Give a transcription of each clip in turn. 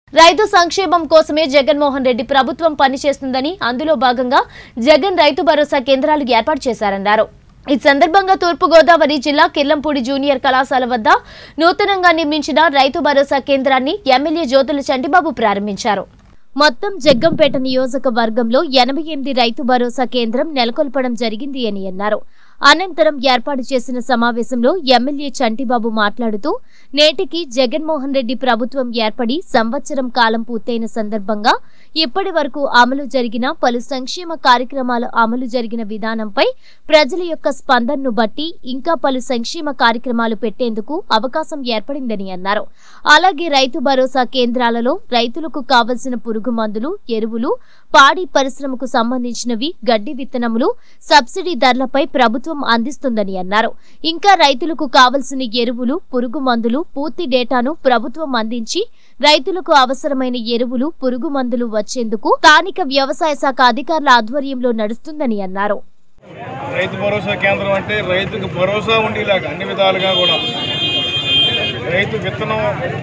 రైతు సంక్షేమం కోసమే జగన్మోహన్ రెడ్డి ప్రభుత్వం పనిచేస్తుందని అందులో భాగంగా జగన్ రైతు భరోసా కేంద్రాలు ఏర్పాటు చేశారన్నారు ఈ సందర్భంగా తూర్పుగోదావరి జిల్లా కిర్లంపూడి జూనియర్ కళాశాల వద్ద నూతనంగా నిర్మించిన రైతు భరోసా కేంద్రాన్ని ఎమ్మెల్యే జ్యోతుల చంటిబాబు ప్రారంభించారు మొత్తం జగ్గంపేట నియోజకవర్గంలో ఎనభై ఎనిమిది రైతు భరోసా కేంద్రం నెలకొల్పడం జరిగింది అని అన్నారు అనంతరం ఏర్పాటు చేసిన సమావేశంలో ఎమ్మెల్యే చంటిబాబు మాట్లాడుతూ నేటికి జగన్మోహన్ రెడ్డి ప్రభుత్వం ఏర్పడి సంవత్సరం కాలం పూర్తయిన సందర్భంగా ఇప్పటి వరకు అమలు జరిగిన పలు సంక్షేమ కార్యక్రమాల అమలు జరిగిన విధానంపై ప్రజల యొక్క స్పందనను బట్టి ఇంకా పలు సంక్షేమ కార్యక్రమాలు పెట్టేందుకు అవకాశం ఏర్పడిందని అన్నారు అలాగే రైతు భరోసా కేంద్రాలలో రైతులకు కావలసిన పురుగు మందులు ఎరువులు పాడి పరిశ్రమకు సంబంధించినవి గడ్డి విత్తనములు సబ్సిడీ ధరలపై ప్రభుత్వం అందిస్తుందని అన్నారు ఇంకా రైతులకు కావలసిన ఎరువులు పురుగు మందులు పూర్తి డేటాను ప్రభుత్వం అందించి రైతులకు అవసరమైన ఎరువులు పురుగు మందులు వచ్చేందుకు స్థానిక వ్యవసాయ శాఖ అధికారుల ఆధ్వర్యంలో నడుస్తుందని అన్నారు రైతు భరోసా కేంద్రం అంటే రైతుకు భరోసా ఉండేలాగా అన్ని విధాలుగా కూడా రైతు విత్తనం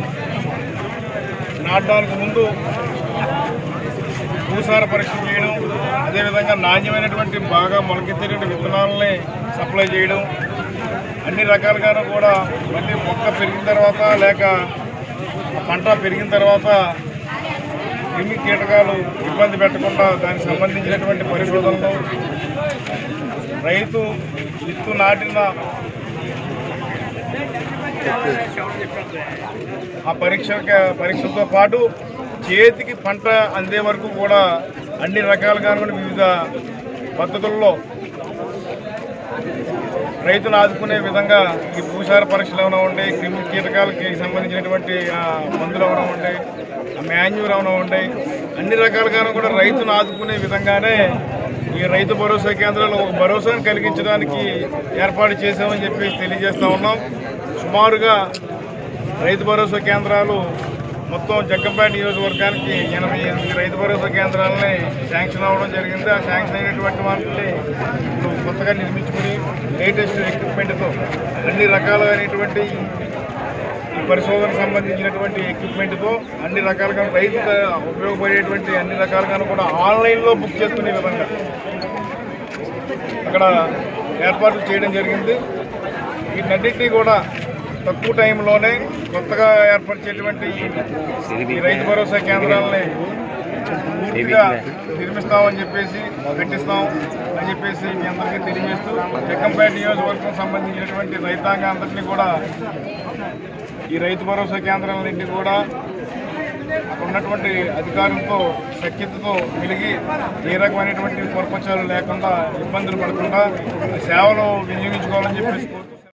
నాటడానికి ముందు భూసార పరీక్ష చేయడం అదేవిధంగా నాణ్యమైనటువంటి బాగా మొలకెత్తేటువంటి విత్తనాలని సప్లై చేయడం అన్ని రకాలుగాను కూడా మళ్ళీ మొక్క పెరిగిన తర్వాత లేక పంట పెరిగిన తర్వాత క్రిమి కీటకాలు ఇబ్బంది పెట్టకుండా దానికి సంబంధించినటువంటి పరిశోధనలు రైతు విత్తు నాటిన ఆ పరీక్ష పరీక్షలతో పాటు చేతికి పంట అందే వరకు కూడా అన్ని రకాలుగా కూడా వివిధ పద్ధతుల్లో రైతును ఆదుకునే విధంగా ఈ భూసార పరీక్షలు ఏమైనా ఉంటాయి క్రిమి కీటకాలకి సంబంధించినటువంటి ఆ, మందులు ఏమైనా ఉంటాయి మాన్యూర్ ఏమైనా ఉంటాయి అన్ని రకాలుగాను కూడా రైతును ఆదుకునే విధంగానే ఈ రైతు భరోసా కేంద్రాలు ఒక భరోసాను కలిగించడానికి ఏర్పాటు చేశామని చెప్పి తెలియజేస్తా ఉన్నాం సుమారుగా రైతు భరోసా కేంద్రాలు మొత్తం జగ్గంపేట నియోజకవర్గానికి ఎనభై ఎనిమిది రైతు భరోసా కేంద్రాలని శాంక్షన్ అవ్వడం జరిగింది ఆ శాంక్షన్ అయినటువంటి వాటిని ఇప్పుడు కొత్తగా నిర్మించుకుని లేటెస్ట్ ఎక్విప్మెంట్తో అన్ని రకాలైనటువంటి ఈ పరిశోధన సంబంధించినటువంటి ఎక్విప్మెంట్తో అన్ని రకాలుగా రైతుకు ఉపయోగపడేటువంటి అన్ని రకాలుగాను కూడా ఆన్లైన్లో బుక్ చేసుకునే విధంగా అక్కడ ఏర్పాట్లు చేయడం జరిగింది వీటన్నిటినీ కూడా తక్కువ టైంలోనే కొత్తగా ఏర్పరిచేటువంటి ఈ రైతు భరోసా కేంద్రాలని పూర్తిగా నిర్మిస్తామని చెప్పేసి కట్టిస్తాం అని చెప్పేసి మీ అందరికీ తెలియజేస్తూ జగ్గంపేట నియోజకవర్గం సంబంధించినటువంటి రైతాంగం అందరినీ కూడా ఈ రైతు భరోసా కేంద్రాలన్నింటినీ కూడా అక్కడ ఉన్నటువంటి అధికారులతో సఖ్యతతో వెలిగి ఏ రకమైనటువంటి పొరపచ్చాలు లేకుండా ఇబ్బందులు పడకుండా సేవలు వినియోగించుకోవాలని చెప్పేసి కోరుతూ